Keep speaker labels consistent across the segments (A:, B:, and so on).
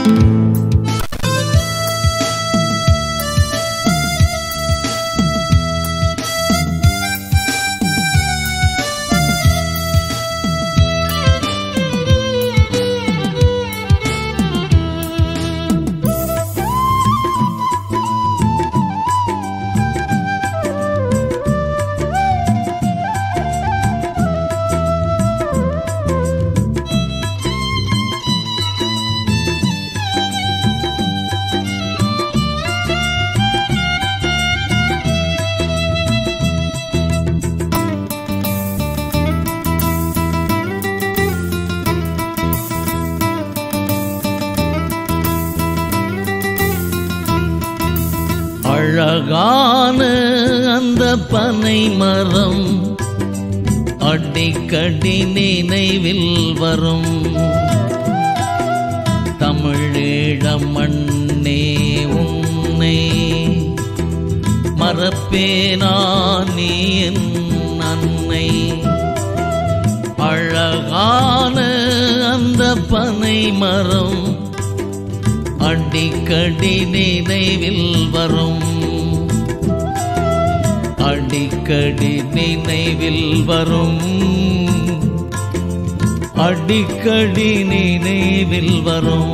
A: அழகான அந்த பனை மரம் அடிக்கடி நினைவில் வரும் தமிழீழம் மண்ணே உன்னை மறப்பேனா நீ என் அன்னை அழகான அந்த பனை மரம் அடிக்கடி நினைவில் வரும் அடிக்கடி நினைவில் வரும் அடிக்கடி நினைவில் வரும்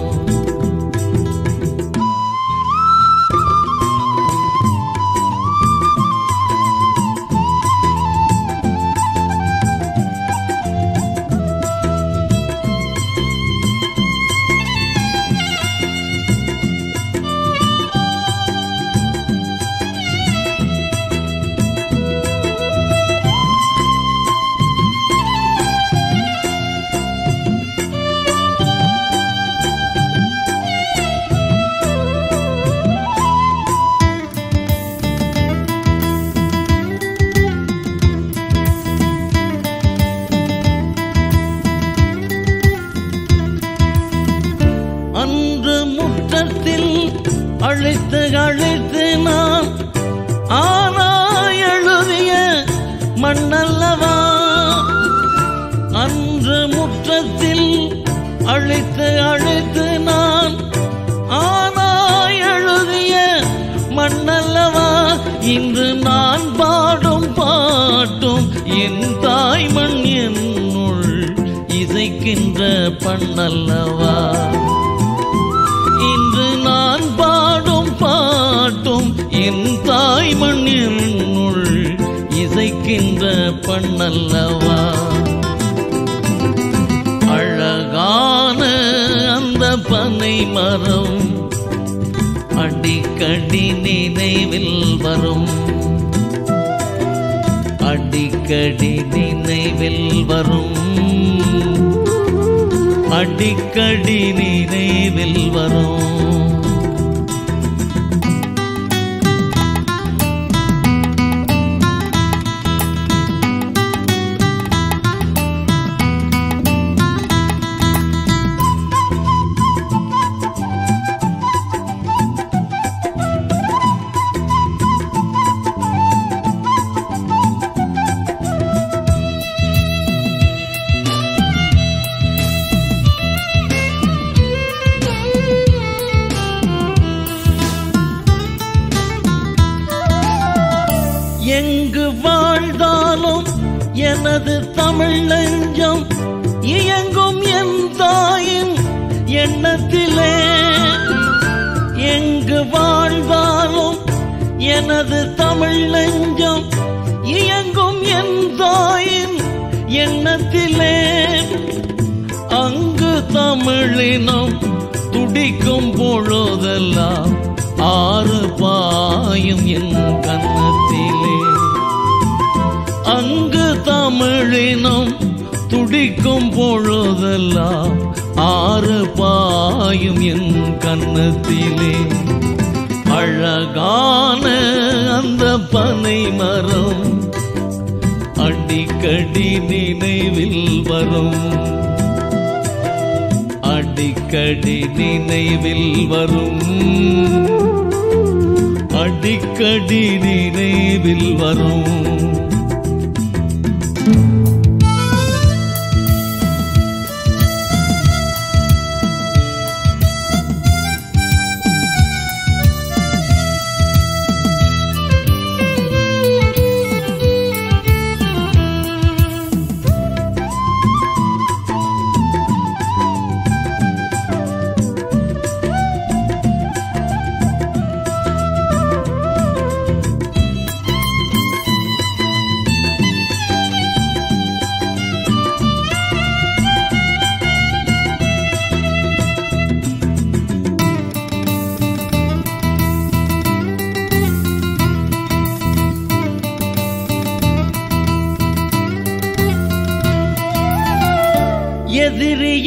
A: அன்று முற்றத்தில் அழைத்து அழைத்து நான் ஆனா எழுதிய மண்ணல்லவா அன்று முற்றத்தில் அழைத்து அழைத்து நான் ஆனா எழுதிய மண்ணல்லவா இன்று நான் பாடும் பாட்டும் என் தாய் மண் என்னுள் இசைக்கின்ற பண்ணல்லவா இன்று நான் பாடும் பாட்டும் என் தாய் மண்ணினுள் இசைக்கின்ற பண்ணல்லவா அழகான அந்த பனை மரம் அடிக்கடி நினைவில் வரும் அடிக்கடி நினைவில் வரும் அடிக்கடி நினைவில் வரும் எங்கு வாழ்ந்தாலும் எனது தமிழ் நெஞ்சம் இயங்கும் என் தாயின் எண்ணத்திலே எங்கு வாழ்ந்தாலும் எனது தமிழ் நெஞ்சம் இயங்கும் என் தாயின் எண்ணத்திலே அங்கு தமிழினம் துடிக்கும் பொழுதெல்லாம் ஆறு பாயும் என் கன்னத்திலே அங்கு தமிழினம் துடிக்கும் பொழுதெல்லாம் ஆறு பாயும் என் கன்னத்திலே அழகான அந்த பனை மரம் அடிக்கடி நினைவில் வரும் அடிக்கடி நினைவில் வரும் அடிக்கடி நினைவில் வரும்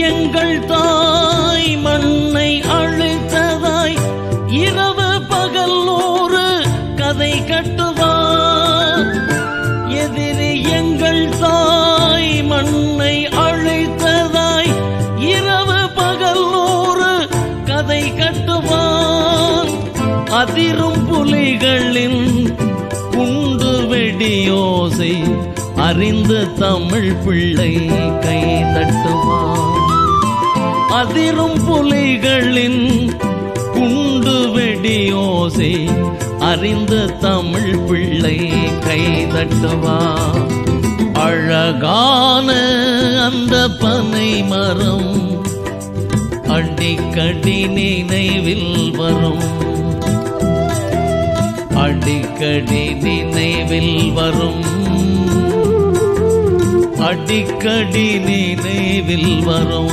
A: எங்கள் தாய் மண்ணை அழைத்ததாய் இரவு பகல் நூறு கதை கட்டுவார் எதிரி எங்கள் தாய் மண்ணை அழைத்ததாய் இரவு பகல் நூறு கதை கட்டுவான் அதிரும் புலிகளின் குண்டு வெடியோசை அறிந்து தமிழ் பிள்ளை கை தட்டுவான் அதிரும் புலிகளின் குண்டு வெடியோசை அறிந்து தமிழ் பிள்ளை கை தட்டுவான் அழகான அந்த பனை மரம் அடிக்கடி நினைவில் வரும் அடிக்கடி நினைவில் வரும் அடிக்கடி நினைவில் வரும்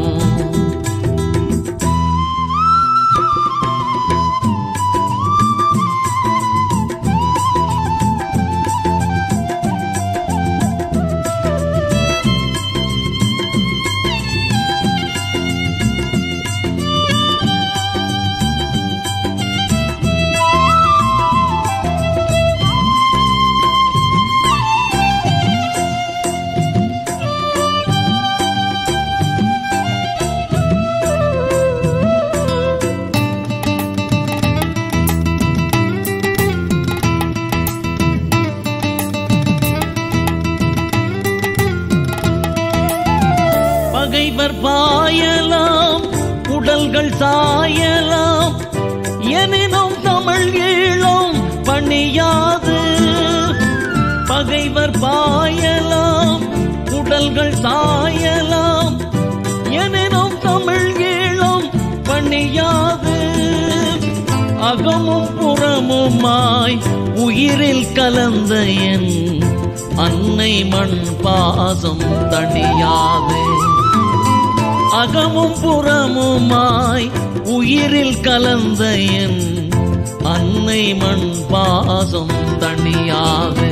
A: பகைவர் பாயலாம் உடல்கள் சாயலாம் எனினும் தமிழ் ஈழம் பணியாது பகைவர் பாயலாம் உடல்கள் சாயலாம் எனினும் தமிழ் ஈழம் பணியாது அகமும் புறமுமாய் உயிரில் கலந்த என் அன்னை மண் பாசம் தணியாது அகமும் புறமுமாய் உயிரில் கலந்த என் அன்னை மண் பாசம் தணியாது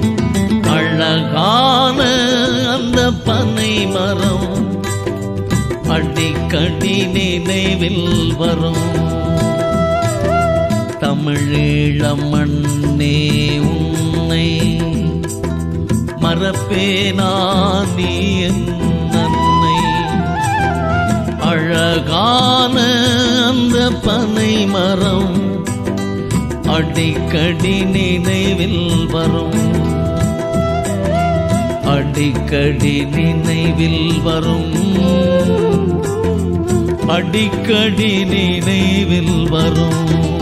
A: அழகான அந்த பனை மரம் அடிக்கடி நினைவில் வரும் தமிழீழம் மண்ணே உன்னை மறப்பேனா நீ என் நன்மை அழகான அந்த பனை மரம் அடிக்கடி நினைவில் வரும் அடிக்கடி நினைவில் வரும் அடிக்கடி நினைவில் வரும்